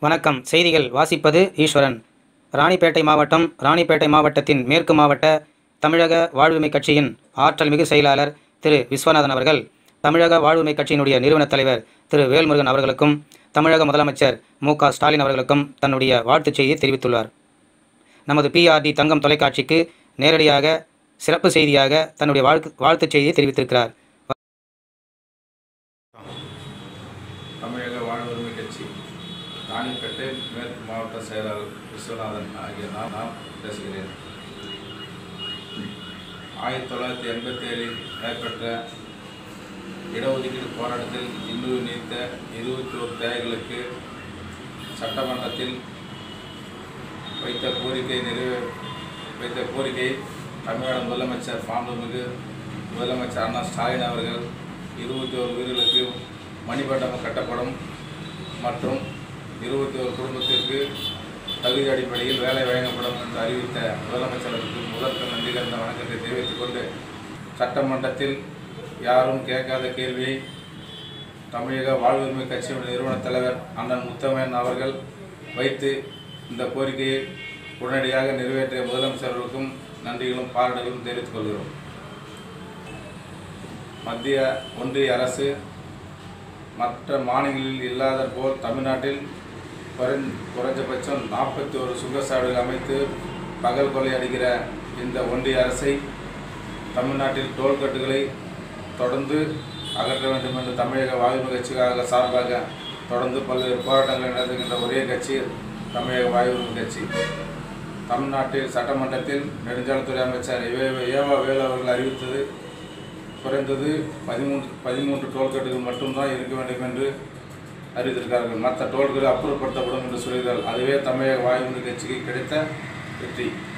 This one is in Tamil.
வணக்கம் செய்திகள் வாசிப்பது ஈஸ்வரன் ராணிப்பேட்டை மாவட்டம் ராணிப்பேட்டை மாவட்டத்தின் மேற்கு மாவட்ட தமிழக வாழ்வுரிமை கட்சியின் ஆற்றல் மிகு செயலாளர் திரு விஸ்வநாதன் அவர்கள் தமிழக வாழ்வுரிமை கட்சியினுடைய நிறுவனத் தலைவர் திரு வேல்முருகன் அவர்களுக்கும் தமிழக முதலமைச்சர் மு க ஸ்டாலின் அவர்களுக்கும் தன்னுடைய வாழ்த்துச் செய்தியை தெரிவித்துள்ளார் நமது பிஆர்டி தங்கம் தொலைக்காட்சிக்கு நேரடியாக சிறப்பு செய்தியாக தன்னுடைய வாழ்த்து வாழ்த்துச் செய்தியை தெரிவித்திருக்கிறார் தமிழக வாழ்வுரிமை கட்சி ராணிப்பேட்டை மேற்கு மாவட்ட செயலாளர் விஸ்வநாதன் ஆகிய நான் நான் பேசுகிறேன் ஆயிரத்தி தொள்ளாயிரத்தி எண்பத்தி ஏழில் நடைபெற்ற இடஒதுக்கீடு போராட்டத்தில் இன்னும் நீத்த இருபத்தி ஒரு தேவைகளுக்கு சட்டமன்றத்தில் வைத்த கோரிக்கை நிறைவே வைத்த கோரிக்கை தமிழ்நாடு முதலமைச்சர் மாண்புமிகு முதலமைச்சர் அண்ணா ஸ்டாலின் அவர்கள் இருபத்தி ஒரு வீடுகளுக்கு மணிமண்டபம் கட்டப்படும் மற்றும் இருபத்தி ஒரு குடும்பத்திற்கு தகுதி அடிப்படையில் வேலை வழங்கப்படும் என்று அறிவித்த முதலமைச்சருக்கு முதற்க நன்றி கலந்த வணக்கத்தை தெரிவித்துக் கொண்டு சட்டமன்றத்தில் யாரும் கேட்காத கேள்வியை தமிழக வாழ்வுரிமை கட்சியுடைய நிறுவனத் தலைவர் அண்ணன் முத்தமன் அவர்கள் வைத்து இந்த கோரிக்கையை உடனடியாக நிறைவேற்றிய முதலமைச்சர்களுக்கும் நன்றிகளும் பாராட்டுகளும் தெரிவித்துக் கொள்கிறோம் மத்திய ஒன்றிய அரசு மற்ற மாநிலங்களில் இல்லாத போல் தமிழ்நாட்டில் குறைந் குறைஞ்சபட்சம் நாற்பத்தி ஒரு சுங்கச்சாவடிகள் அமைத்து பகல் கொலை அடிக்கிற இந்த ஒன்றிய அரசை தமிழ்நாட்டில் டோல்கட்டுகளை தொடர்ந்து அகற்ற வேண்டும் என்று தமிழக வாயுமை கட்சிக்காக சார்பாக தொடர்ந்து பல்வேறு போராட்டங்களை நடத்துகின்ற ஒரே கட்சி தமிழக வாயுரிமை கட்சி தமிழ்நாட்டில் சட்டமன்றத்தில் நெடுஞ்சாலைத்துறை அமைச்சர் ஏவ- ஏவா வேலு அவர்கள் அறிவித்தது குறைந்தது பதிமூன்று பதிமூன்று டோல்கட்டுகள் மட்டும்தான் இருக்க வேண்டும் என்று அறிவித்திருக்கார்கள் மற்ற டோல்கள் அப்புறப்படுத்தப்படும் என்று சொல்கிறார்கள் அதுவே தமிழக வாயுமொழி கட்சிக்கு கிடைத்த வெற்றி